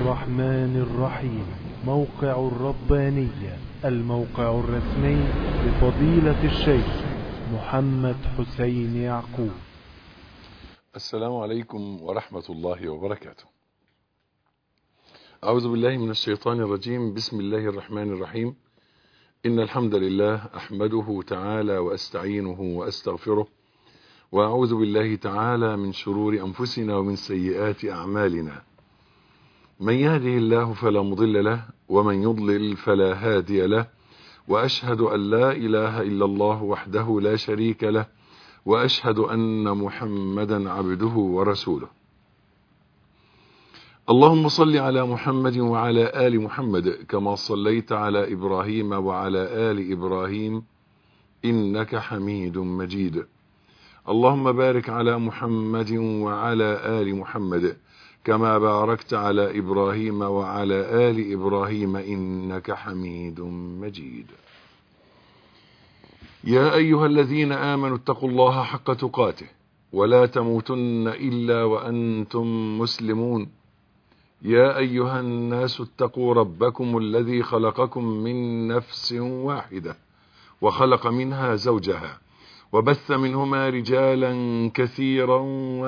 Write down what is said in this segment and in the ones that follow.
الرحمن الرحيم موقع الربانية الموقع الرسمي لفضيلة الشيخ محمد حسين يعقوب السلام عليكم ورحمة الله وبركاته أعوذ بالله من الشيطان الرجيم بسم الله الرحمن الرحيم إن الحمد لله أحمده تعالى وأستعينه وأستغفره وأعوذ بالله تعالى من شرور أنفسنا ومن سيئات أعمالنا من يهده الله فلا مضل له ومن يضلل فلا هادي له وأشهد أن لا إله إلا الله وحده لا شريك له وأشهد أن محمدا عبده ورسوله اللهم صل على محمد وعلى آل محمد كما صليت على إبراهيم وعلى آل إبراهيم إنك حميد مجيد اللهم بارك على محمد وعلى آل محمد كما باركت على إبراهيم وعلى آل إبراهيم إنك حميد مجيد يا أيها الذين آمنوا اتقوا الله حق تقاته ولا تموتن إلا وأنتم مسلمون يا أيها الناس اتقوا ربكم الذي خلقكم من نفس واحدة وخلق منها زوجها وبث منهما رجالا كثيرا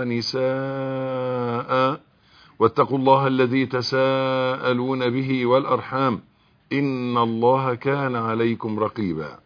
ونساء واتقوا الله الذي تساءلون به والأرحام إن الله كان عليكم رقيبا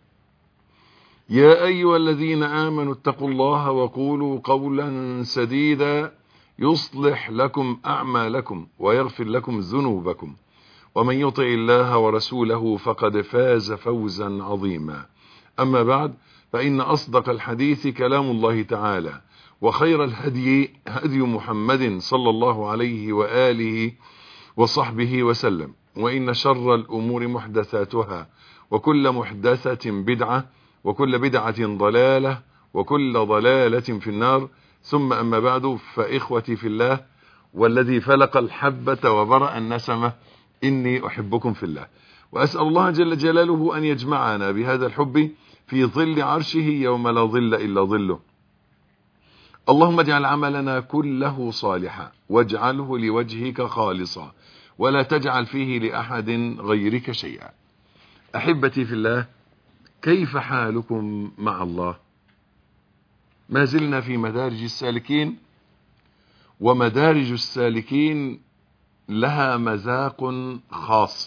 يا أيها الذين آمنوا اتقوا الله وقولوا قولا سديدا يصلح لكم أعمالكم ويغفر لكم ذنوبكم ومن يطع الله ورسوله فقد فاز فوزا عظيما أما بعد فإن أصدق الحديث كلام الله تعالى وخير الهدي هدي محمد صلى الله عليه وآله وصحبه وسلم وإن شر الأمور محدثاتها وكل محدثة بدعة وكل بدعة ضلالة وكل ضلالة في النار ثم أما بعد فإخوتي في الله والذي فلق الحبة وبرأ النسمة إني أحبكم في الله وأسأل الله جل جلاله أن يجمعنا بهذا الحب في ظل عرشه يوم لا ظل إلا ظله اللهم اجعل عملنا كله صالحا واجعله لوجهك خالصا ولا تجعل فيه لأحد غيرك شيئا أحبتي في الله كيف حالكم مع الله ما زلنا في مدارج السالكين ومدارج السالكين لها مذاق خاص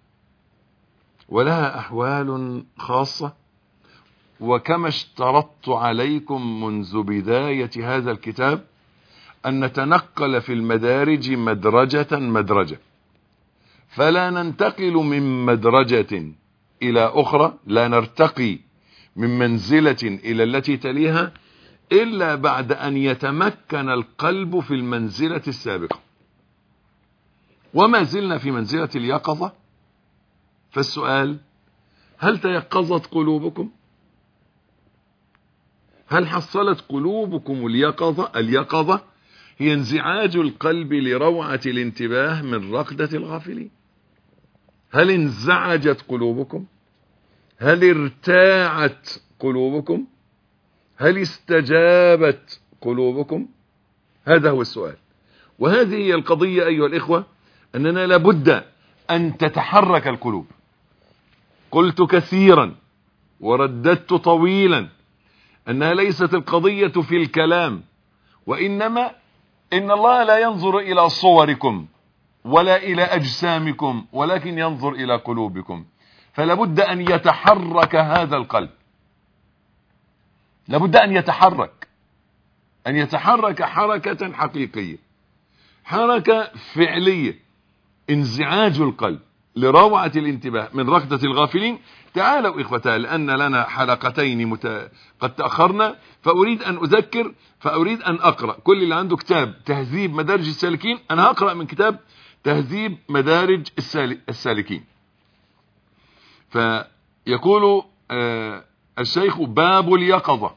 ولها أحوال خاصة وكما اشترطت عليكم منذ بداية هذا الكتاب أن نتنقل في المدارج مدرجة مدرجة فلا ننتقل من مدرجة إلى أخرى لا نرتقي من منزلة إلى التي تليها إلا بعد أن يتمكن القلب في المنزلة السابقة وما زلنا في منزلة اليقظة فالسؤال هل تيقظت قلوبكم هل حصلت قلوبكم اليقظة اليقظة هي انزعاج القلب لروعة الانتباه من رقدة الغافلين هل انزعجت قلوبكم هل ارتاعت قلوبكم هل استجابت قلوبكم هذا هو السؤال وهذه هي القضية أيها الإخوة أننا لابد أن تتحرك القلوب قلت كثيرا ورددت طويلا أنها ليست القضية في الكلام وإنما إن الله لا ينظر إلى صوركم ولا إلى أجسامكم ولكن ينظر إلى قلوبكم فلابد أن يتحرك هذا القلب لابد أن يتحرك أن يتحرك حركة حقيقية حركة فعلية انزعاج القلب لروعة الانتباه من ركضة الغافلين تعالوا إخوتها لأن لنا حلقتين مت... قد تأخرنا فأريد أن أذكر فأريد أن أقرأ كل اللي عنده كتاب تهذيب مدارج السالكين أنا هقرأ من كتاب تهذيب مدارج السال... السالكين فيقول آه الشيخ باب اليقظة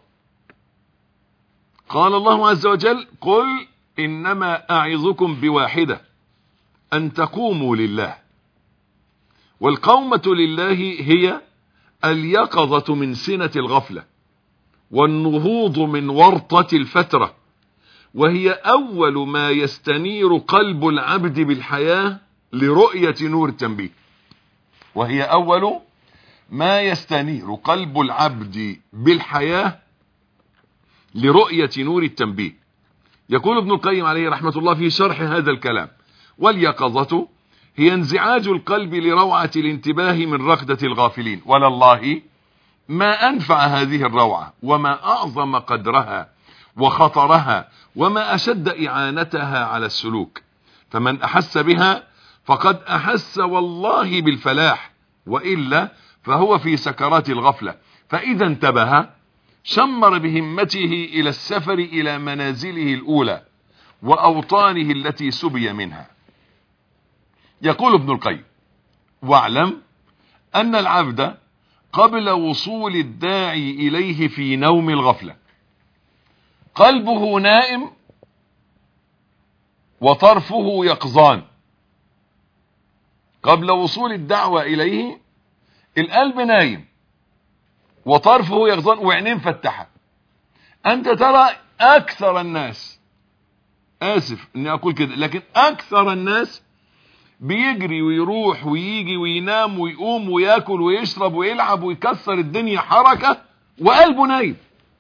قال الله عز وجل قل إنما أعظكم بواحدة أن تقوموا لله والقومة لله هي اليقظة من سنة الغفلة والنهوض من ورطة الفترة وهي أول ما يستنير قلب العبد بالحياة لرؤية نور التنبيه وهي أول ما يستنير قلب العبد بالحياة لرؤية نور التنبيه يقول ابن القيم عليه رحمة الله في شرح هذا الكلام واليقظة هي انزعاج القلب لروعة الانتباه من رقدة الغافلين ولله ما أنفع هذه الروعة وما أعظم قدرها وخطرها وما أشد إعانتها على السلوك فمن أحس بها فقد أحس والله بالفلاح وإلا فهو في سكرات الغفلة فإذا انتبه شمر بهمته إلى السفر إلى منازله الأولى وأوطانه التي سبي منها يقول ابن القيم واعلم أن العبد قبل وصول الداعي إليه في نوم الغفلة قلبه نائم وطرفه يقظان قبل وصول الدعوة إليه القلب نايم وطرفه يقظان وعينين فتحة أنت ترى أكثر الناس آسف أني أقول كده لكن أكثر الناس بيجري ويروح ويجي وينام ويقوم وياكل ويشرب ويلعب ويكسر الدنيا حركة وقلبه نايم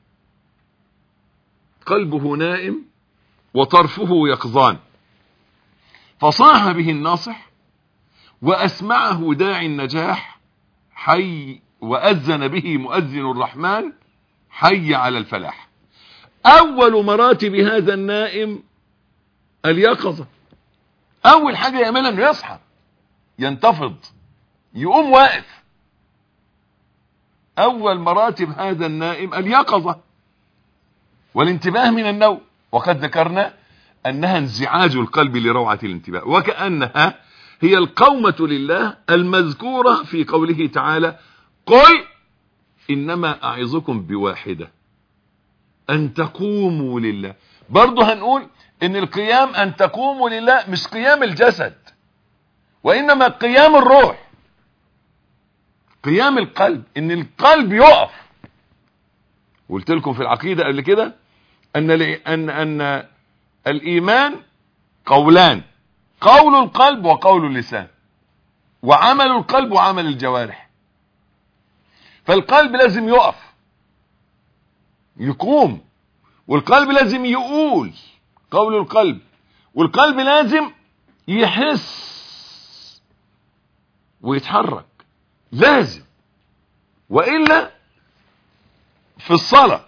قلبه نائم وطرفه يقظان فصاح به الناصح وأسمعه داعي النجاح حي وأذن به مؤذن الرحمن حي على الفلاح أول مراتب هذا النائم اليقظة أول حاجة يعملها أنه يصحى ينتفض يقوم واقف أول مراتب هذا النائم اليقظة والانتباه من النوم وقد ذكرنا أنها انزعاج القلب لروعة الانتباه وكأنها هي القومة لله المذكورة في قوله تعالى قل إنما أعظكم بواحدة أن تقوموا لله برضه هنقول إن القيام أن تقوموا لله مش قيام الجسد وإنما قيام الروح قيام القلب إن القلب يقف قلت لكم في العقيدة قبل كده أن, أن, أن الإيمان قولان قول القلب وقول اللسان وعمل القلب وعمل الجوارح فالقلب لازم يقف يقوم والقلب لازم يقول قول القلب والقلب لازم يحس ويتحرك لازم وإلا في الصلاة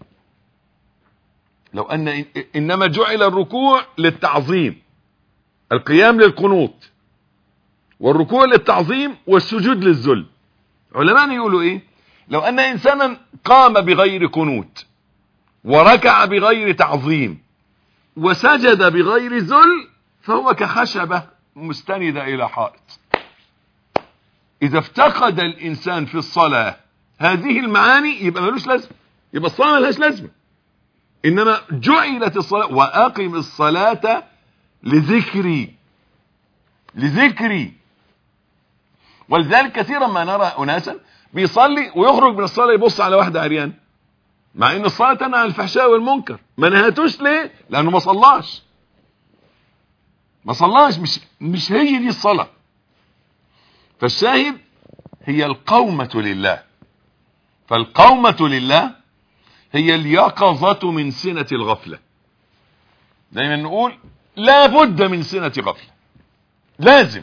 لو أن إنما جعل الركوع للتعظيم القيام للقنوط والركوع للتعظيم والسجود للذل علماء يقولوا ايه لو ان انسانا قام بغير قنوت وركع بغير تعظيم وسجد بغير ذل فهو كخشبة مستندة الى حائط اذا افتقد الانسان في الصلاة هذه المعاني يبقى ملوش لازمه يبقى الصلاة ملهاش لازمه انما جعلت الصلاة واقم الصلاة لذكري لذكري ولذلك كثيرا ما نرى اناسا بيصلي ويخرج من الصلاه يبص على واحده عريان مع ان الصلاه تنهى عن الفحشاء والمنكر ما نهتوش ليه لانه ما صلاش ما صلاش مش مش هي دي الصلاه فالشاهد هي القومه لله فالقومه لله هي اليقظه من سنه الغفله دايما نقول لا بد من سنه غفله لازم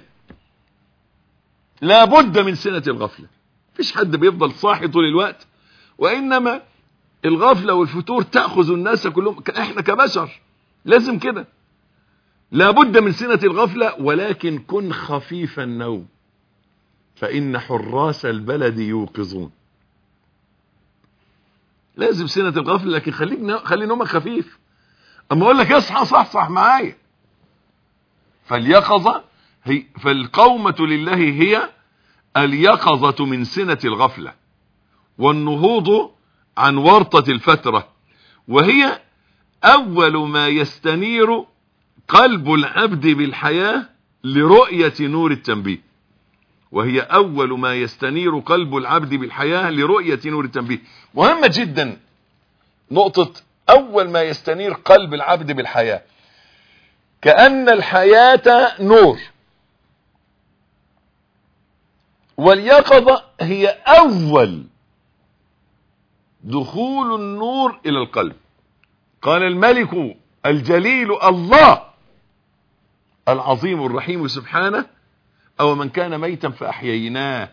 لا بد من سنة الغفلة فيش حد بيفضل صاحي طول الوقت وإنما الغفلة والفتور تأخذ الناس كلهم احنا كبشر لازم كده لا بد من سنة الغفلة ولكن كن خفيف النوم فإن حراس البلد يوقظون لازم سنة الغفلة لكن خليك نو... خلي نومك خفيف اما اقول لك اصحى صحصح معايا فاليقظة هي فالقومة لله هي اليقظة من سنة الغفلة والنهوض عن ورطة الفترة وهي أول ما يستنير قلب العبد بالحياة لرؤية نور التنبيه وهي أول ما يستنير قلب العبد بالحياة لرؤية نور التنبيه مهمة جدا نقطة اول ما يستنير قلب العبد بالحياة كأن الحياة نور واليقظة هي اول دخول النور الى القلب قال الملك الجليل الله العظيم الرحيم سبحانه او من كان ميتا فاحييناه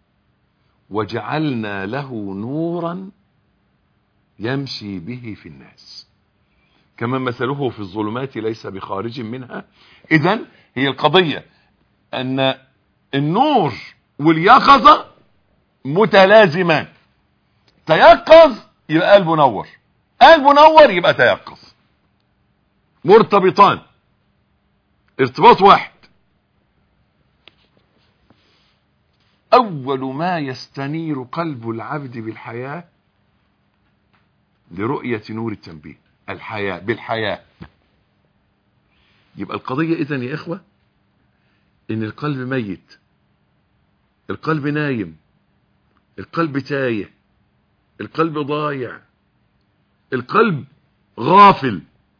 وجعلنا له نورا يمشي به في الناس كما مثله في الظلمات ليس بخارج منها اذا هي القضية ان النور واليقظة متلازمان تيقظ يبقى قلبه نور قلبه نور يبقى تيقظ مرتبطان ارتباط واحد اول ما يستنير قلب العبد بالحياة لرؤية نور التنبيه الحياة بالحياة يبقى القضية اذا يا اخوة ان القلب ميت القلب نايم القلب تايه القلب ضايع القلب غافل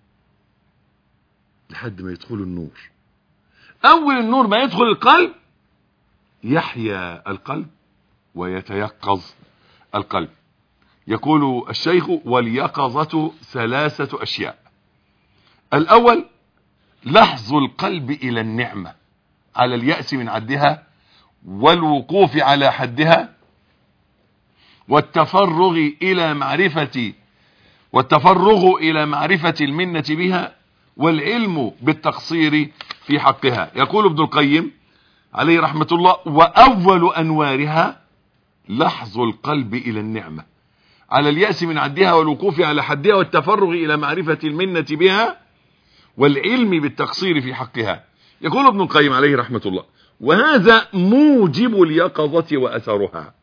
لحد ما يدخل النور اول النور ما يدخل القلب يحيا القلب ويتيقظ القلب يقول الشيخ واليقظة ثلاثة اشياء الاول لحظ القلب الى النعمة على اليأس من عدها والوقوف على حدها والتفرغ الى معرفة والتفرغ الى معرفة المنة بها والعلم بالتقصير في حقها يقول ابن القيم عليه رحمة الله وأول أنوارها لحظ القلب إلى النعمة على اليأس من عدها والوقوف على حدها والتفرغ إلى معرفة المنة بها والعلم بالتقصير في حقها يقول ابن القيم عليه رحمة الله وهذا موجب اليقظة وأثرها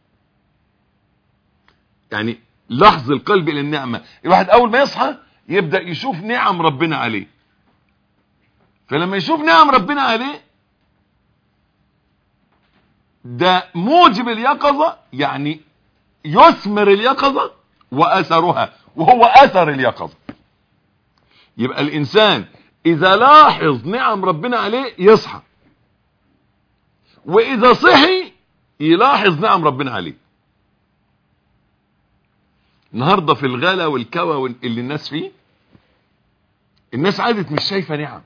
يعني لحظ القلب إلى النعمة الواحد أول ما يصحى يبدأ يشوف نعم ربنا عليه فلما يشوف نعم ربنا عليه ده موجب اليقظة يعني يثمر اليقظة وأثرها وهو أثر اليقظة يبقى الإنسان إذا لاحظ نعم ربنا عليه يصحى وإذا صحي يلاحظ نعم ربنا عليه النهاردة في الغلا والكوى اللي الناس فيه الناس عادت مش شايفة نعم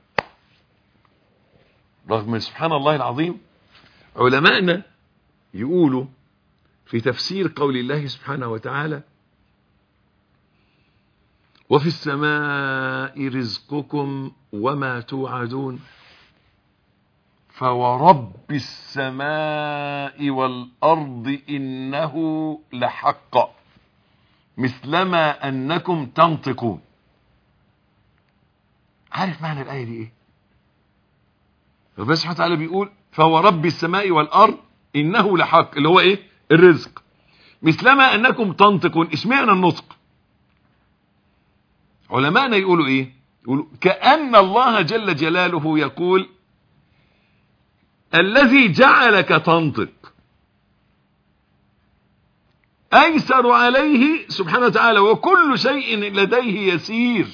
رغم سبحان الله العظيم علماءنا يقولوا في تفسير قول الله سبحانه وتعالى وفي السماء رزقكم وما توعدون فورب السماء والأرض إنه لحق مثلما أنكم تنطقون عارف معنى الآية دي إيه ربنا سبحانه وتعالى بيقول فهو رب السماء والأرض إنه لحق اللي هو إيه الرزق مثلما أنكم تنطقون اشمعنى النطق علماءنا يقولوا إيه يقولوا كأن الله جل جلاله يقول الذي جعلك تنطق أيسر عليه سبحانه وتعالى وكل شيء لديه يسير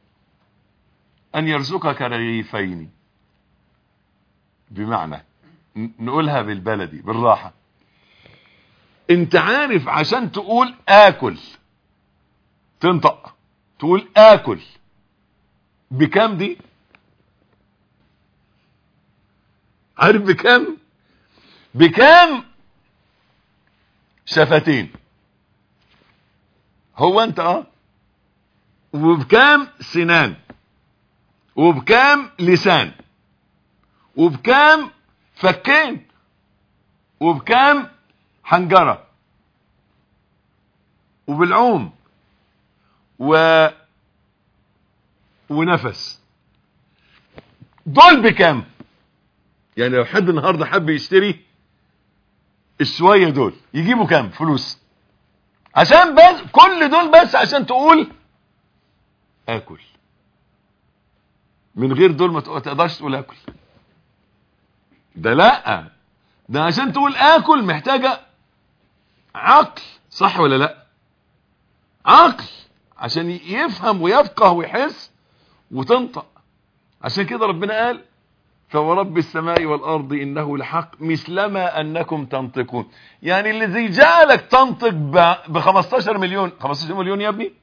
أن يرزقك رغيفين بمعنى نقولها بالبلدي بالراحة انت عارف عشان تقول آكل تنطق تقول آكل بكام دي عارف بكام بكام شفتين هو انت اه وبكام سنان وبكام لسان وبكام فكين وبكام حنجرة وبالعوم و ونفس دول بكام يعني لو حد النهارده حب يشتري الشوية دول يجيبوا كام فلوس عشان بس كل دول بس عشان تقول اكل من غير دول ما تقدرش تقول اكل ده لا ده عشان تقول اكل محتاجة عقل صح ولا لا عقل عشان يفهم ويفقه ويحس وتنطق عشان كده ربنا قال فورب السماء والأرض إنه لحق مثلما أنكم تنطقون يعني الذي جعلك تنطق ب 15 مليون 15 مليون يا ابني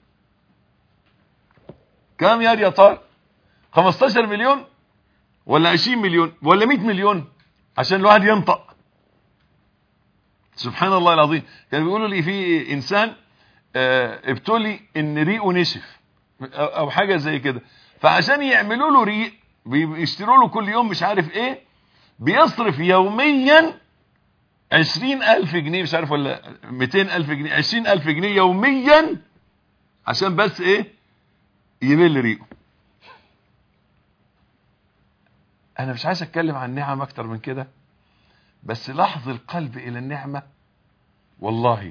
كم يا يا طار 15 مليون ولا 20 مليون ولا 100 مليون عشان الواحد ينطق سبحان الله العظيم كان بيقولوا لي في انسان آه، ابتلي ان ريقه نشف او أو حاجه زي كده فعشان يعملوا له ريق بيشتروا له كل يوم مش عارف ايه بيصرف يوميا عشرين ألف جنيه مش عارف ولا ميتين ألف جنيه عشرين ألف جنيه يوميا عشان بس ايه يبل ريقه انا مش عايز اتكلم عن نعم اكتر من كده بس لحظ القلب الى النعمة والله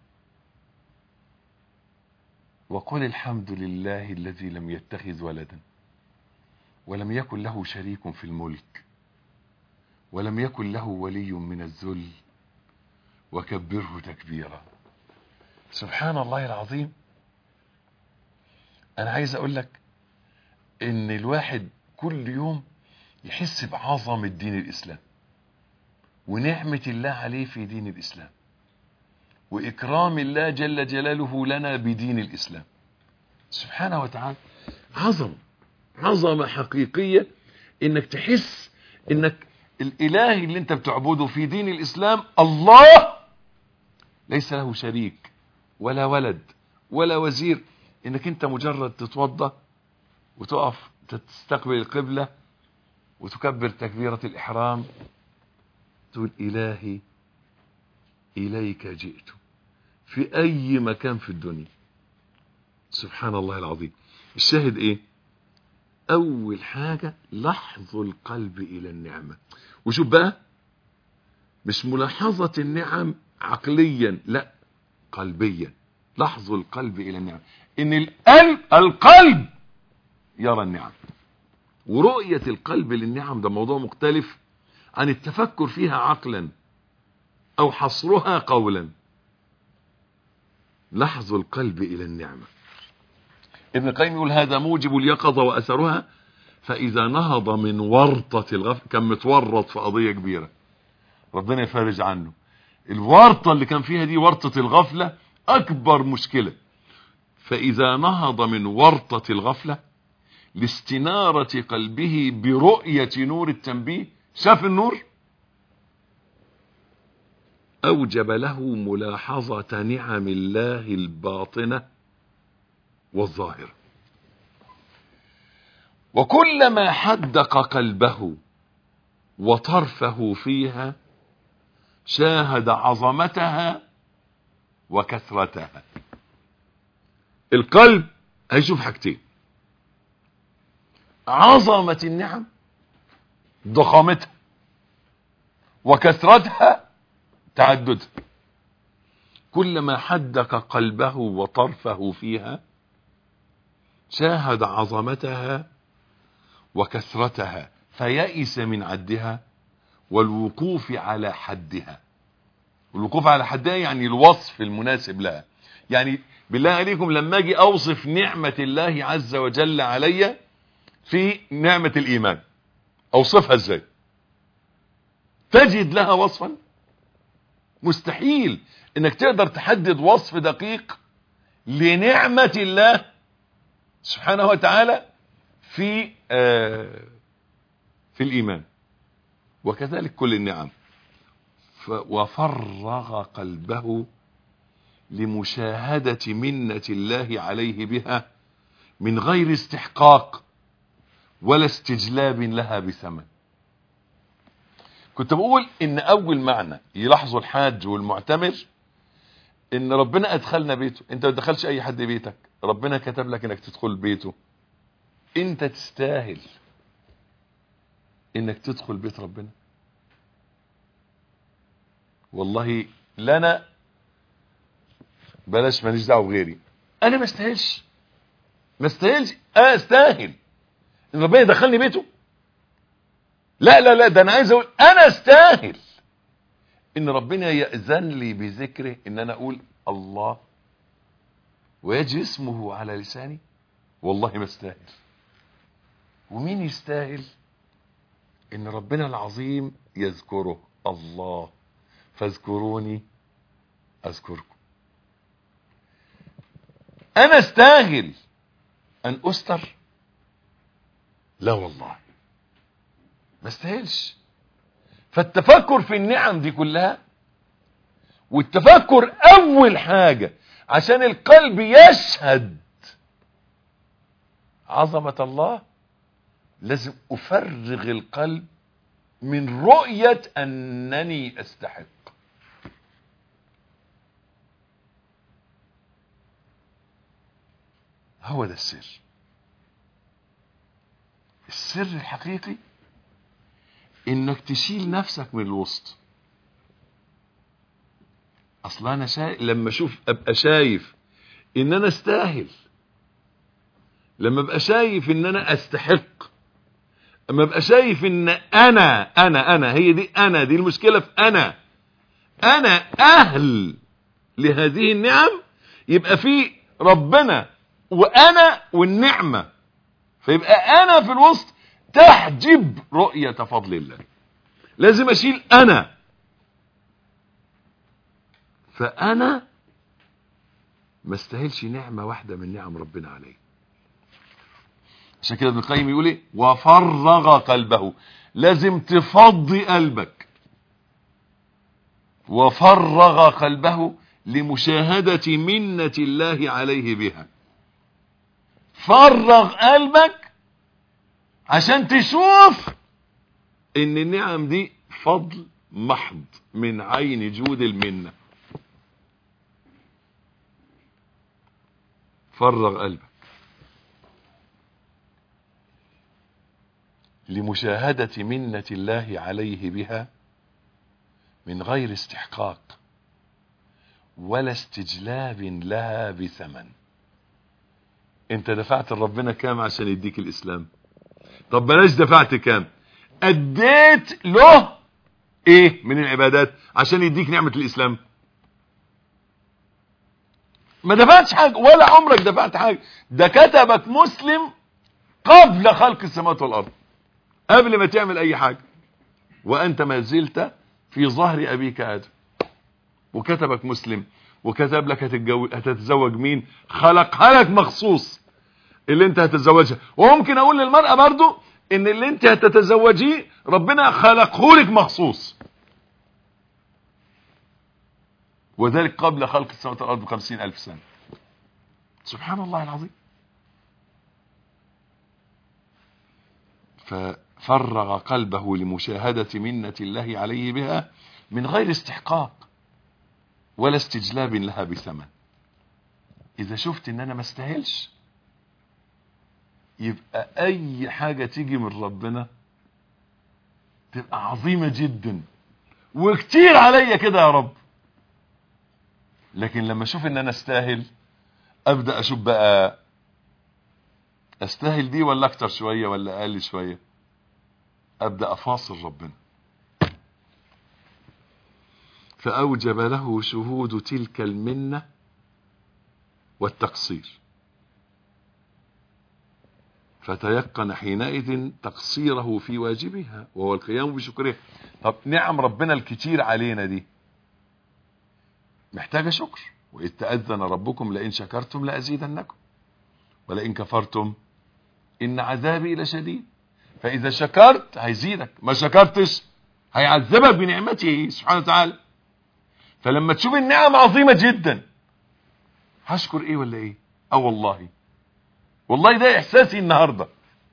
وقل الحمد لله الذي لم يتخذ ولدا ولم يكن له شريك في الملك ولم يكن له ولي من الذل وكبره تكبيرا سبحان الله العظيم انا عايز اقول لك ان الواحد كل يوم يحس بعظمة دين الاسلام ونعمة الله عليه في دين الاسلام واكرام الله جل جلاله لنا بدين الاسلام سبحانه وتعالى عظم عظمة حقيقية انك تحس انك الاله اللي انت بتعبده في دين الاسلام الله ليس له شريك ولا ولد ولا وزير انك انت مجرد تتوضا وتقف تستقبل القبلة وتكبر تكبيرة الاحرام تقول الهي اليك جئت في اي مكان في الدنيا سبحان الله العظيم الشاهد ايه اول حاجة لحظ القلب الى النعمة وشوف بقى مش ملاحظة النعم عقليا لا قلبيا لحظ القلب الى النعم ان القلب القلب يرى النعم ورؤية القلب للنعم ده موضوع مختلف عن التفكر فيها عقلا او حصرها قولا لحظ القلب الى النعمة ابن القيم يقول هذا موجب اليقظة واثرها فاذا نهض من ورطة الغفل كان متورط في قضية كبيرة ربنا يفرج عنه الورطة اللي كان فيها دي ورطة الغفلة اكبر مشكلة فاذا نهض من ورطة الغفلة لاستنارة قلبه برؤية نور التنبيه شاف النور اوجب له ملاحظة نعم الله الباطنة والظاهرة وكلما حدق قلبه وطرفه فيها شاهد عظمتها وكثرتها القلب هيشوف حاجتين عظمة النعم ضخامتها وكثرتها تعددها كلما حدق قلبه وطرفه فيها شاهد عظمتها وكثرتها فيئس من عدها والوقوف على حدها الوقوف على حدها يعني الوصف المناسب لها يعني بالله عليكم لما اجي اوصف نعمة الله عز وجل علي في نعمة الايمان اوصفها ازاي تجد لها وصفا مستحيل انك تقدر تحدد وصف دقيق لنعمة الله سبحانه وتعالى في آه في الايمان وكذلك كل النعم وفرغ قلبه لمشاهدة منة الله عليه بها من غير استحقاق ولا استجلاب لها بثمن كنت بقول ان اول معنى يلاحظه الحاج والمعتمر ان ربنا ادخلنا بيته انت ما تدخلش اي حد بيتك ربنا كتب لك انك تدخل بيته انت تستاهل انك تدخل بيت ربنا والله لنا بلاش ماليش دعوه بغيري انا ما استاهلش ما استاهلش انا استاهل ان ربنا يدخلني بيته لا لا لا ده انا عايز اقول انا استاهل ان ربنا يأذن لي بذكره ان انا اقول الله ويجري اسمه على لساني والله ما استاهل ومين يستاهل ان ربنا العظيم يذكره الله فاذكروني اذكركم انا استاهل ان استر لا والله ما استاهلش فالتفكر في النعم دي كلها والتفكر اول حاجة عشان القلب يشهد عظمة الله لازم افرغ القلب من رؤية انني استحق هو ده السر السر الحقيقي انك تشيل نفسك من الوسط اصلا انا شايف لما اشوف ابقى شايف ان انا استاهل لما ابقى شايف ان انا استحق اما ابقى شايف ان انا انا انا هي دي انا دي المشكلة في انا انا اهل لهذه النعم يبقى في ربنا وانا والنعمة فيبقى انا في الوسط تحجب رؤية فضل الله لازم اشيل انا فانا ما استاهلش نعمة واحدة من نعم ربنا علي عشان كده ابن القيم يقول ايه وفرغ قلبه لازم تفضي قلبك وفرغ قلبه لمشاهدة منة الله عليه بها فرغ قلبك عشان تشوف ان النعم دي فضل محض من عين جود المنة فرغ قلبك لمشاهدة منة الله عليه بها من غير استحقاق ولا استجلاب لها بثمن انت دفعت لربنا كام عشان يديك الاسلام طب بلاش دفعت كام اديت له ايه من العبادات عشان يديك نعمة الاسلام ما دفعتش حاجة ولا عمرك دفعت حاجة ده كتبك مسلم قبل خلق السماوات والارض قبل ما تعمل اي حاجة وانت ما زلت في ظهر ابيك ادم وكتبك مسلم وكتب لك هتتجوز هتتزوج مين خلقها لك مخصوص اللي انت هتتزوجها وممكن اقول للمرأة برضو ان اللي انت هتتزوجيه ربنا خلقه لك مخصوص وذلك قبل خلق السماوات والارض بخمسين الف سنة سبحان الله العظيم ففرغ قلبه لمشاهدة منة الله عليه بها من غير استحقاق ولا استجلاب لها بثمن اذا شفت ان انا ما استاهلش يبقى اي حاجة تيجي من ربنا تبقى عظيمة جدا وكتير عليا كده يا رب لكن لما اشوف ان انا استاهل ابدأ اشوف بقى استاهل دي ولا اكتر شوية ولا اقل شوية ابدأ افاصل ربنا فاوجب له شهود تلك المنة والتقصير فتيقن حينئذ تقصيره في واجبها وهو القيام بشكرها طب نعم ربنا الكتير علينا دي محتاجة شكر وإذ تأذن ربكم لئن شكرتم لأزيدنكم ولئن كفرتم إن عذابي لشديد فإذا شكرت هيزيدك ما شكرتش هيعذبك بنعمته سبحانه وتعالى فلما تشوف النعم عظيمة جدا هشكر ايه ولا ايه اه والله والله ده احساسي النهاردة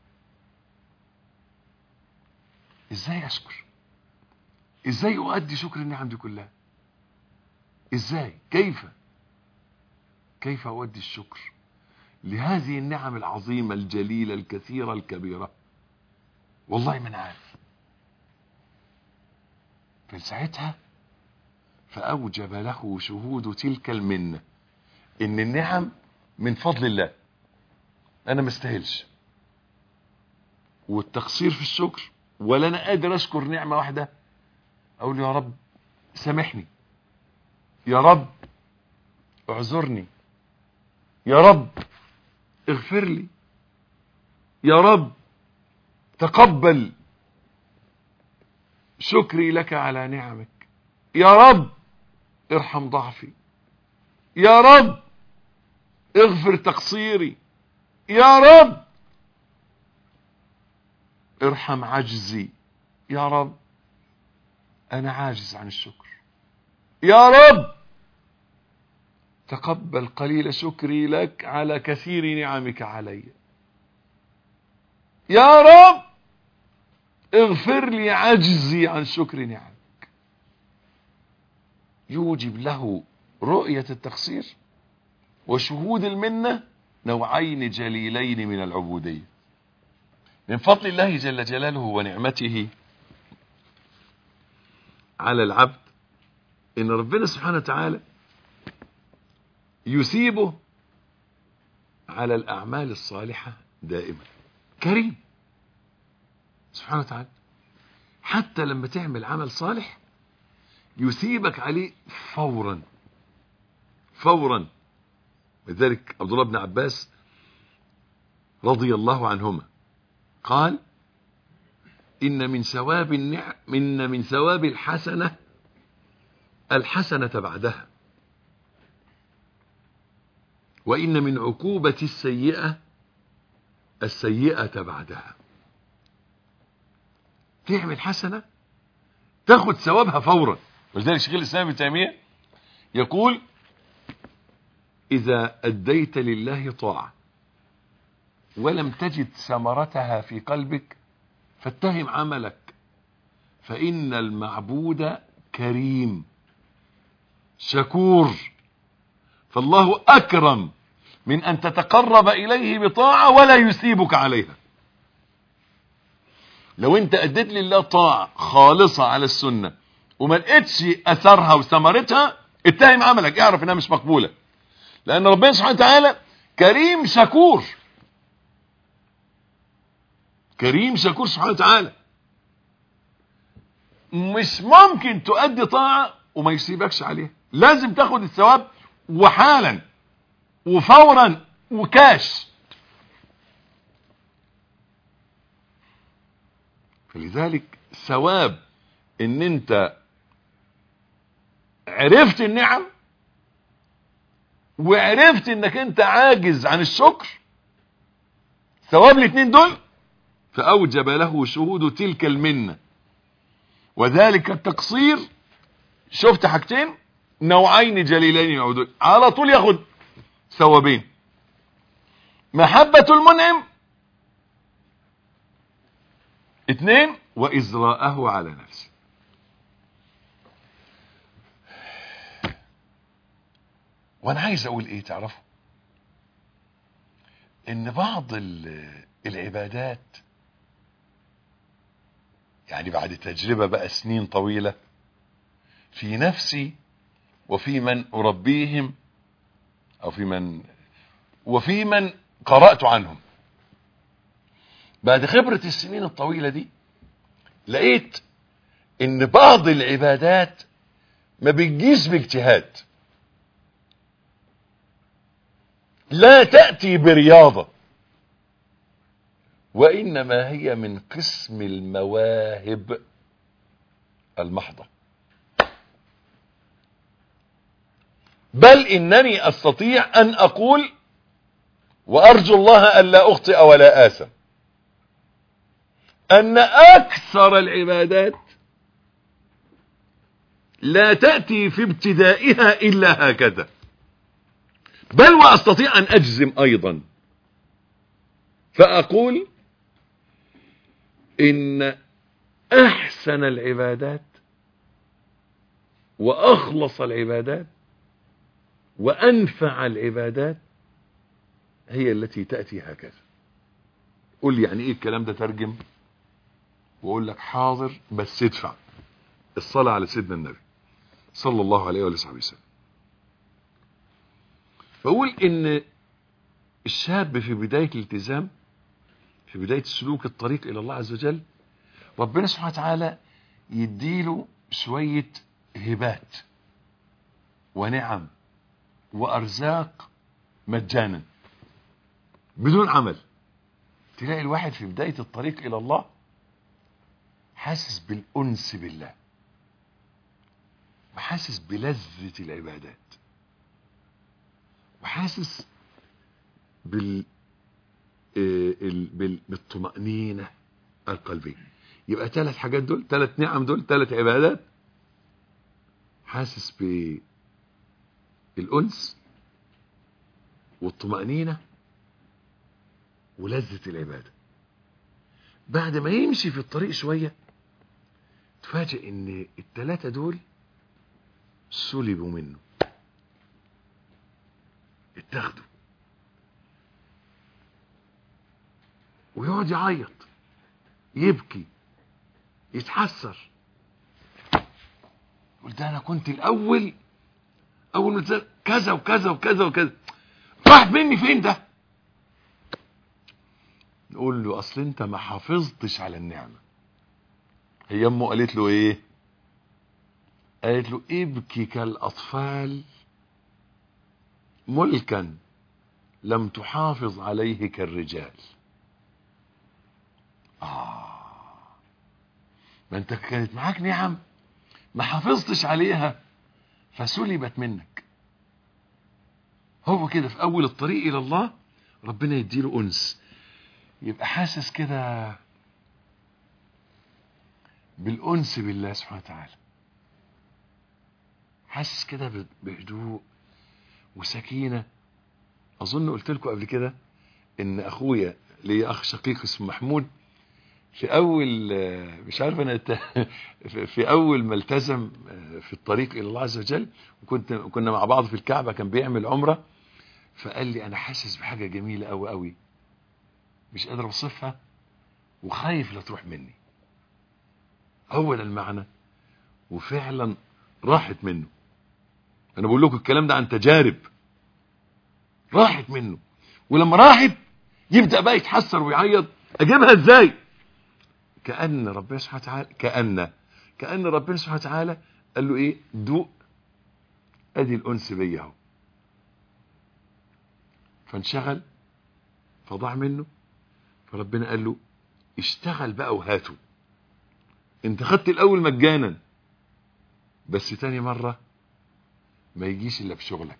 ازاي اشكر ازاي اؤدي شكر النعم دي كلها ازاي كيف كيف اؤدي الشكر لهذه النعم العظيمة الجليلة الكثيرة الكبيرة والله من عارف فساعتها فأوجب له شهود تلك المنة إن النعم من فضل الله أنا مستاهلش والتقصير في الشكر ولا أنا قادر أشكر نعمة واحدة أقول يا رب سامحني يا رب اعذرني يا رب اغفر لي يا رب تقبل شكري لك على نعمك يا رب ارحم ضعفي يا رب اغفر تقصيري يا رب ارحم عجزي يا رب انا عاجز عن الشكر يا رب تقبل قليل شكري لك على كثير نعمك علي يا رب اغفر لي عجزي عن شكر نعمك يوجب له رؤية التقصير وشهود المنة نوعين جليلين من العبودية من فضل الله جل جلاله ونعمته على العبد ان ربنا سبحانه وتعالى يثيبه على الاعمال الصالحة دائما كريم سبحانه وتعالى حتى لما تعمل عمل صالح يثيبك عليه فورا فورا لذلك عبد الله بن عباس رضي الله عنهما قال إن من ثواب النعم إن من ثواب الحسنة الحسنة بعدها وإن من عقوبة السيئة السيئة بعدها تعمل حسنة تاخد ثوابها فورا ولذلك شيخ الإسلام ابن تيمية يقول إذا أديت لله طاعة ولم تجد ثمرتها في قلبك فاتهم عملك فإن المعبود كريم شكور فالله أكرم من أن تتقرب إليه بطاعة ولا يثيبك عليها لو انت أديت لله طاعة خالصة على السنة وما لقيتش أثرها وثمرتها اتهم عملك اعرف انها مش مقبولة لأن ربنا سبحانه وتعالى كريم شكور كريم شكور سبحانه وتعالى مش ممكن تؤدي طاعة وما يسيبكش عليها لازم تاخد الثواب وحالا وفورا وكاش فلذلك ثواب ان انت عرفت النعم وعرفت انك انت عاجز عن الشكر ثواب الاثنين دول فأوجب له شهود تلك المنة وذلك التقصير شفت حاجتين نوعين جليلين يعودون على طول ياخد ثوابين محبة المنعم اثنين وإزراءه على نفسه وانا عايز اقول ايه تعرفوا ان بعض العبادات يعني بعد تجربة بقى سنين طويلة في نفسي وفي من أربيهم أو في من وفي من قرأت عنهم بعد خبرة السنين الطويلة دي لقيت ان بعض العبادات ما بتجيش باجتهاد لا تأتي برياضة وإنما هي من قسم المواهب المحضة بل إنني أستطيع أن أقول وأرجو الله ألا أخطئ ولا آثم أن أكثر العبادات لا تأتي في ابتدائها إلا هكذا بل وأستطيع أن أجزم أيضا فأقول إن أحسن العبادات وأخلص العبادات وأنفع العبادات هي التي تأتي هكذا قول لي يعني إيه الكلام ده ترجم وأقول لك حاضر بس ادفع الصلاة على سيدنا النبي صلى الله عليه وآله وصحبه وسلم بقول ان الشاب في بداية الالتزام في بداية سلوك الطريق الى الله عز وجل ربنا سبحانه وتعالى يديله شوية هبات ونعم وارزاق مجانا بدون عمل تلاقي الواحد في بداية الطريق إلى الله حاسس بالأنس بالله وحاسس بلذة العبادات وحاسس بال آه، ال- بال- بالطمأنينة القلبية يبقى ثلاث حاجات دول ثلاث نعم دول ثلاث عبادات حاسس بالأنس والطمأنينة ولذة العبادة بعد ما يمشي في الطريق شوية تفاجئ ان الثلاثة دول سلبوا منه اتاخدوا ويقعد يعيط يبكي يتحسر يقول ده انا كنت الاول اول ما تزال كذا وكذا وكذا وكذا راح مني فين ده نقول له اصل انت ما حافظتش على النعمه هي امه قالت له ايه قالت له ابكي كالاطفال ملكا لم تحافظ عليه كالرجال آه ما انت كانت معاك نعم ما حافظتش عليها فسلبت منك هو كده في اول الطريق الى الله ربنا يديله انس يبقى حاسس كده بالانس بالله سبحانه وتعالى حاسس كده ب- بهدوء وسكينه اظن قلت لكم قبل كده ان اخويا ليا اخ شقيق اسمه محمود في اول آه، مش عارف انا الت- في- في اول ما التزم آه، في الطريق الى الله عز وجل وكنت كنا مع بعض في الكعبه كان بيعمل عمره فقال لي انا حاسس بحاجه جميله قوي قوي مش قادر اوصفها وخايف لا تروح مني هو ده المعنى وفعلا راحت منه انا بقول لكم الكلام ده عن تجارب راحت منه ولما راحت يبدا بقى يتحسر ويعيط اجيبها ازاي كان ربنا سبحانه وتعالى كان كان ربنا سبحانه وتعالى قال له ايه دوق ادي الانس بيا اهو فانشغل فضاع منه فربنا قال له اشتغل بقى وهاته انت خدت الاول مجانا بس تاني مرة ما يجيش الا بشغلك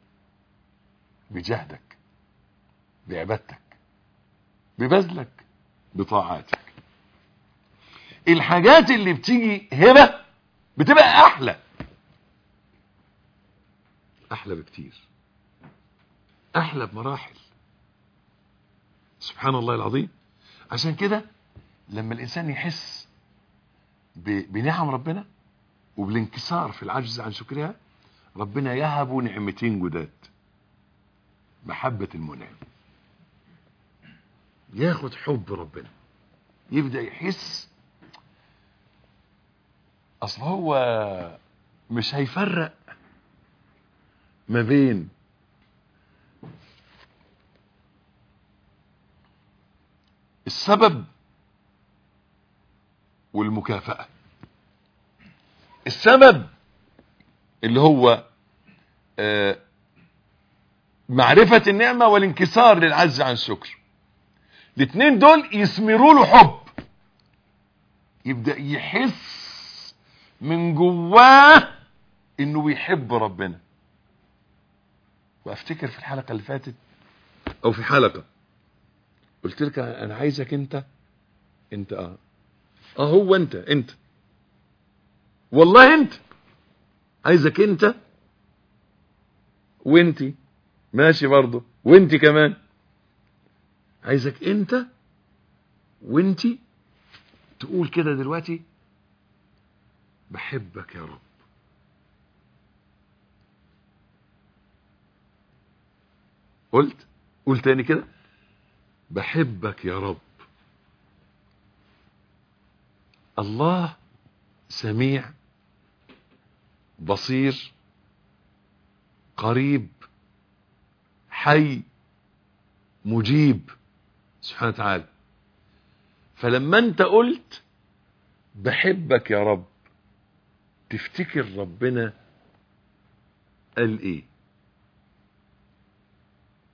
بجهدك بعبادتك ببذلك بطاعاتك الحاجات اللي بتيجي هبة بتبقى احلى احلى بكتير احلى بمراحل سبحان الله العظيم عشان كده لما الانسان يحس ب- بنعم ربنا وبالانكسار في العجز عن شكرها ربنا يهب نعمتين جداد محبة المنعم ياخد حب ربنا يبدأ يحس اصل هو مش هيفرق ما بين السبب والمكافأة السبب اللي هو آه، معرفة النعمة والانكسار للعجز عن الشكر الاثنين دول يثمروا له حب يبدأ يحس من جواه انه بيحب ربنا وافتكر في الحلقة اللي فاتت او في حلقة قلت لك انا عايزك انت انت اه اه هو انت انت والله انت عايزك انت وانتي ماشي برضه وانتي كمان عايزك انت وانتي تقول كده دلوقتي بحبك يا رب قلت قول تاني كده بحبك يا رب الله سميع بصير قريب حي مجيب سبحانه وتعالى فلما انت قلت بحبك يا رب تفتكر ربنا قال ايه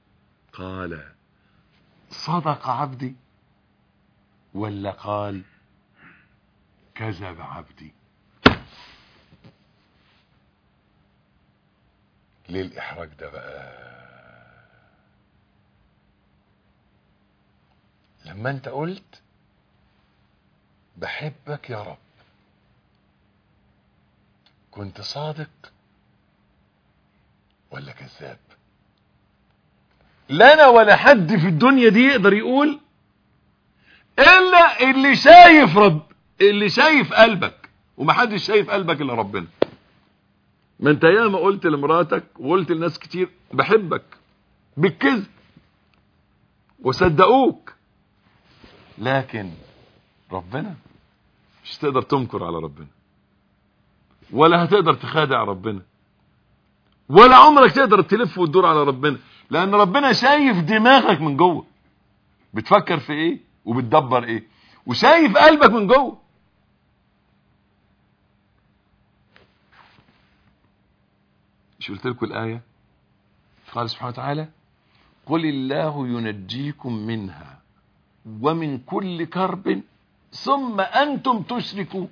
قال صدق عبدي ولا قال كذب عبدي ليه الإحراج ده بقى لما انت قلت بحبك يا رب كنت صادق ولا كذاب لا انا ولا حد في الدنيا دي يقدر يقول الا اللي شايف رب اللي شايف قلبك ومحدش شايف قلبك الا ربنا ما انت ياما قلت لمراتك وقلت لناس كتير بحبك بالكذب وصدقوك لكن ربنا مش تقدر تنكر على ربنا ولا هتقدر تخادع ربنا ولا عمرك تقدر تلف وتدور على ربنا لان ربنا شايف دماغك من جوه بتفكر في ايه وبتدبر ايه وشايف قلبك من جوه مش قلت لكم الايه قال سبحانه وتعالى قل الله ينجيكم منها ومن كل كرب ثم انتم تشركون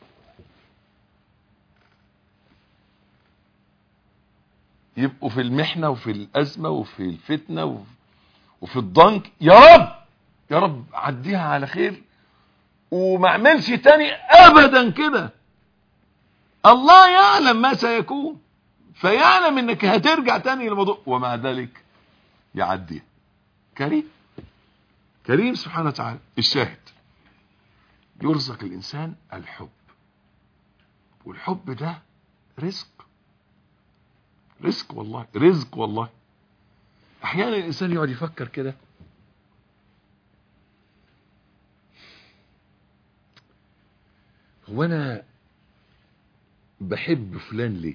يبقوا في المحنة وفي الأزمة وفي الفتنة وفي, وفي الضنك يا رب يا رب عديها على خير وما اعملش تاني أبدا كده الله يعلم ما سيكون فيعلم انك هترجع تاني للموضوع ومع ذلك يعديها كريم كريم سبحانه وتعالى الشاهد يرزق الإنسان الحب والحب ده رزق رزق والله رزق والله احيانا الانسان يقعد يفكر كده هو انا بحب فلان ليه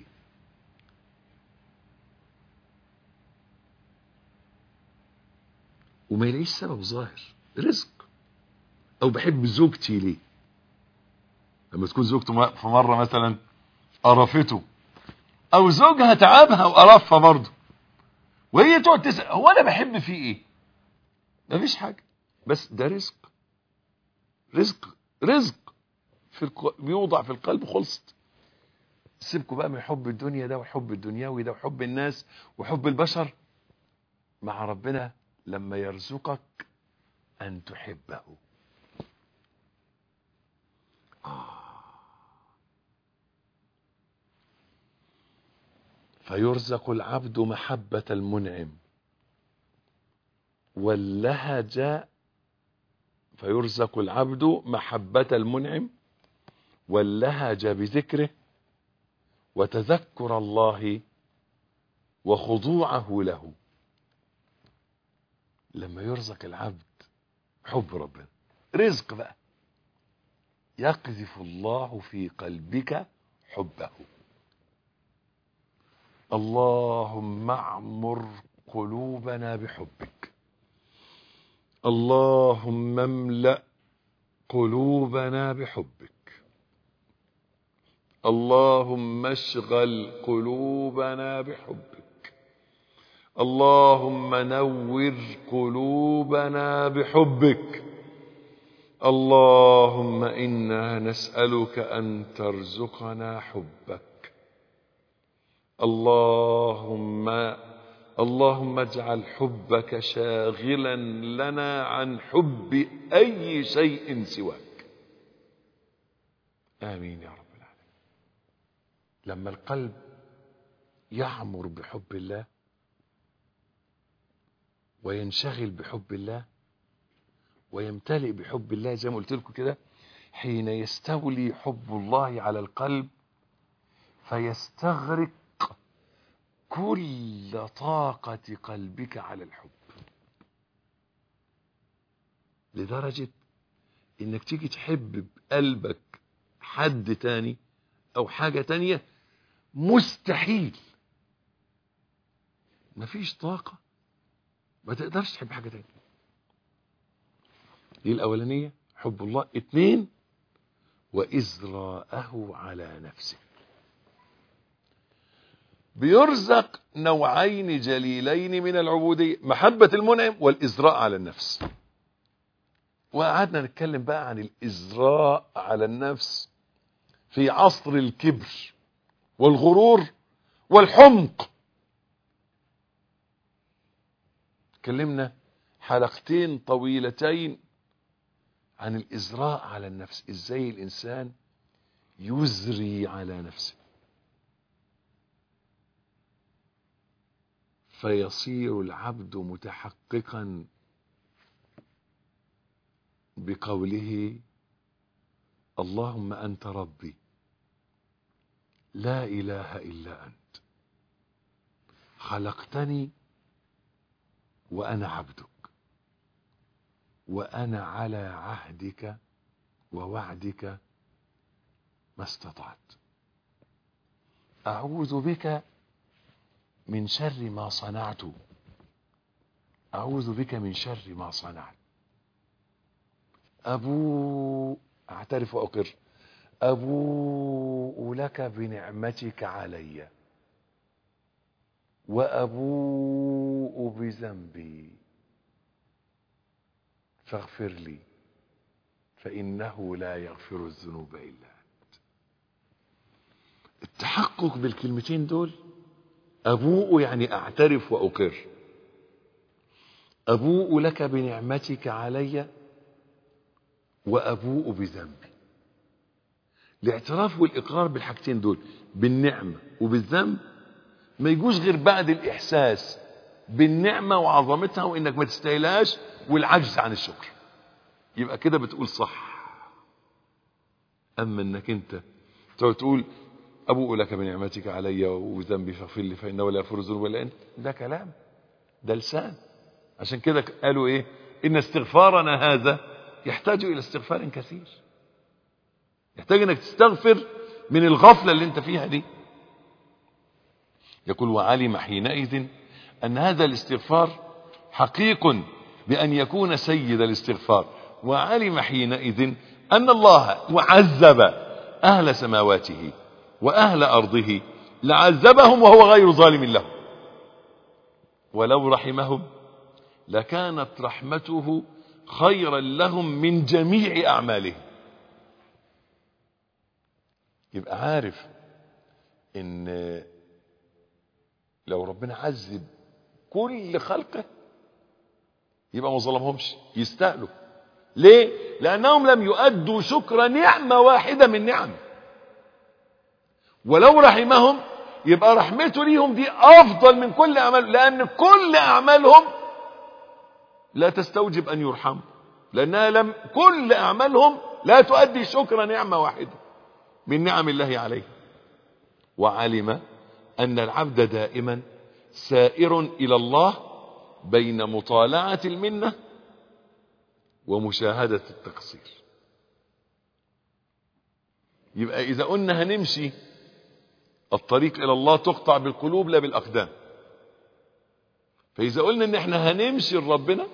وما يلاقيش سبب ظاهر رزق او بحب زوجتي ليه لما تكون زوجته في مره مثلا قرفته او زوجها تعبها وقرفها برضه وهي تقعد تسال هو انا بحب فيه ايه مفيش حاجه بس ده رزق رزق رزق في الق... بيوضع في القلب خلصت سيبكوا بقى من حب الدنيا ده وحب الدنيوي ده وحب الناس وحب البشر مع ربنا لما يرزقك ان تحبه آه. فيرزق العبد محبة المنعم واللهج فيرزق العبد محبة المنعم واللهج بذكره وتذكر الله وخضوعه له لما يرزق العبد حب ربنا رزق بقى يقذف الله في قلبك حبه اللهم اعمر قلوبنا بحبك اللهم املأ قلوبنا بحبك اللهم اشغل قلوبنا بحبك اللهم نور قلوبنا بحبك اللهم انا نسالك ان ترزقنا حبك اللهم اللهم اجعل حبك شاغلا لنا عن حب اي شيء سواك امين يا رب العالمين لما القلب يعمر بحب الله وينشغل بحب الله ويمتلئ بحب الله زي ما قلت لكم كده حين يستولي حب الله على القلب فيستغرق كل طاقة قلبك على الحب لدرجة انك تيجي تحب بقلبك حد تاني او حاجة تانية مستحيل مفيش طاقة ما تقدرش تحب حاجة تانية دي الأولانية حب الله اتنين وإزراءه على نفسك بيرزق نوعين جليلين من العبودية محبة المنعم والإزراء على النفس وقعدنا نتكلم بقى عن الإزراء على النفس في عصر الكبر والغرور والحمق اتكلمنا حلقتين طويلتين عن الإزراء على النفس ازاي الإنسان يزري على نفسه فيصير العبد متحققا بقوله اللهم أنت ربي لا إله إلا أنت خلقتني وأنا عبدك وأنا على عهدك ووعدك ما استطعت أعوذ بك من شر ما صنعت أعوذ بك من شر ما صنعت أبوء أعترف وأقر أبوء لك بنعمتك علي وأبوء بذنبي فاغفر لي فإنه لا يغفر الذنوب إلا أنت التحقق بالكلمتين دول أبوء يعني أعترف وأقر أبوء لك بنعمتك علي وأبوء بذنبي الاعتراف والإقرار بالحاجتين دول بالنعمة وبالذنب ما يجوش غير بعد الإحساس بالنعمة وعظمتها وإنك ما تستاهلهاش والعجز عن الشكر يبقى كده بتقول صح أما إنك أنت تقعد تقول أبوء لك بنعمتك علي وذنبي فاغفر لي فإنه لا يغفر الذنوب إلا أنت ده كلام ده لسان عشان كده قالوا إيه إن استغفارنا هذا يحتاج إلى استغفار كثير يحتاج إنك تستغفر من الغفلة اللي أنت فيها دي يقول وعلم حينئذ أن هذا الاستغفار حقيق بأن يكون سيد الاستغفار وعلم حينئذ أن الله وعذب أهل سماواته وأهل أرضه لعذبهم وهو غير ظالم لهم ولو رحمهم لكانت رحمته خيرا لهم من جميع أعمالهم يبقى عارف ان لو ربنا عذب كل خلقه يبقى ما ظلمهمش يستاهلوا ليه لانهم لم يؤدوا شكر نعمه واحده من نعمه ولو رحمهم يبقى رحمته ليهم دي افضل من كل اعمال لان كل اعمالهم لا تستوجب ان يرحموا لانها لم كل اعمالهم لا تؤدي شكر نعمه واحده من نعم الله عليه وعلم ان العبد دائما سائر الى الله بين مطالعه المنه ومشاهده التقصير يبقى اذا قلنا هنمشي الطريق الى الله تقطع بالقلوب لا بالاقدام فاذا قلنا ان احنا هنمشي لربنا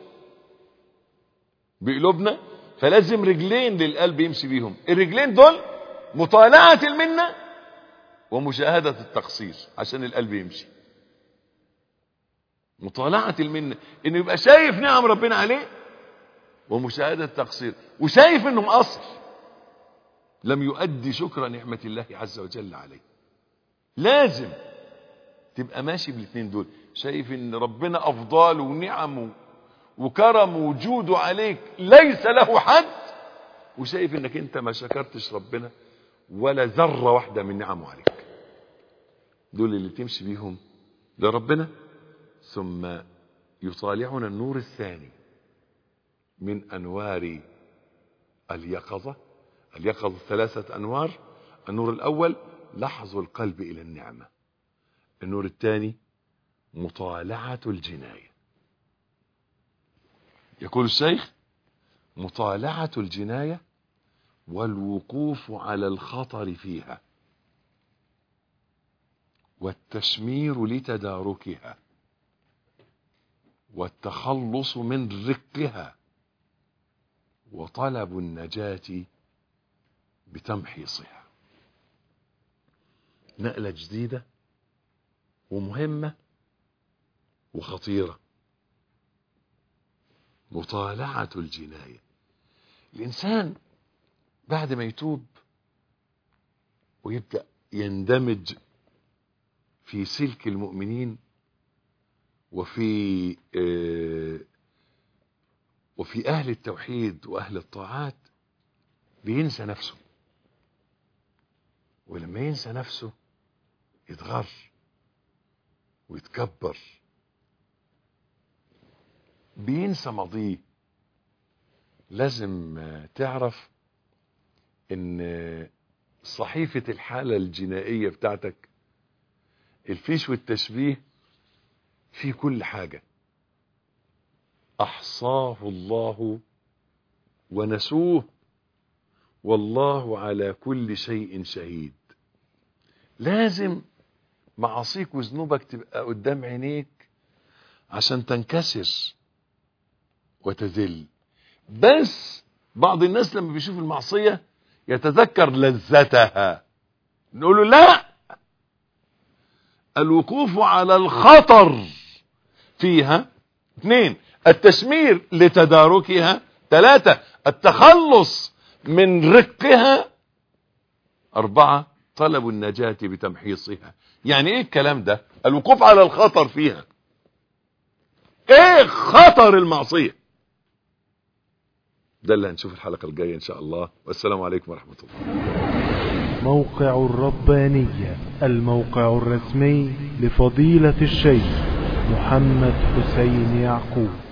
بقلوبنا فلازم رجلين للقلب يمشي بيهم الرجلين دول مطالعة المنة ومشاهدة التقصير عشان القلب يمشي مطالعة المنة انه يبقى شايف نعم ربنا عليه ومشاهدة التقصير وشايف انه مقصر لم يؤدي شكر نعمة الله عز وجل عليه لازم تبقى ماشي بالاثنين دول شايف ان ربنا افضال ونعم وكرم وجوده عليك ليس له حد وشايف انك انت ما شكرتش ربنا ولا ذرة واحدة من نعمه عليك دول اللي تمشي بيهم لربنا ثم يطالعنا النور الثاني من انوار اليقظة اليقظة ثلاثة انوار النور الاول لحظ القلب الى النعمة النور الثاني مطالعة الجناية يقول الشيخ مطالعة الجناية والوقوف على الخطر فيها والتشمير لتداركها والتخلص من رقها وطلب النجاة بتمحيصها نقلة جديدة ومهمة وخطيرة مطالعة الجناية الإنسان بعد ما يتوب ويبدأ يندمج في سلك المؤمنين وفي آه وفي أهل التوحيد وأهل الطاعات بينسى نفسه ولما ينسى نفسه يتغر ويتكبر بينسى ماضيه لازم تعرف ان صحيفة الحالة الجنائية بتاعتك الفيش والتشبيه في كل حاجة احصاه الله ونسوه والله على كل شيء شهيد لازم معاصيك وذنوبك تبقى قدام عينيك عشان تنكسر وتذل بس بعض الناس لما بيشوف المعصية يتذكر لذتها نقول له لا الوقوف على الخطر فيها اثنين التشمير لتداركها ثلاثة التخلص من رقها أربعة طلب النجاة بتمحيصها يعني ايه الكلام ده الوقوف على الخطر فيها ايه خطر المعصية ده اللي هنشوف الحلقة الجاية ان شاء الله والسلام عليكم ورحمة الله موقع الربانية الموقع الرسمي لفضيلة الشيخ محمد حسين يعقوب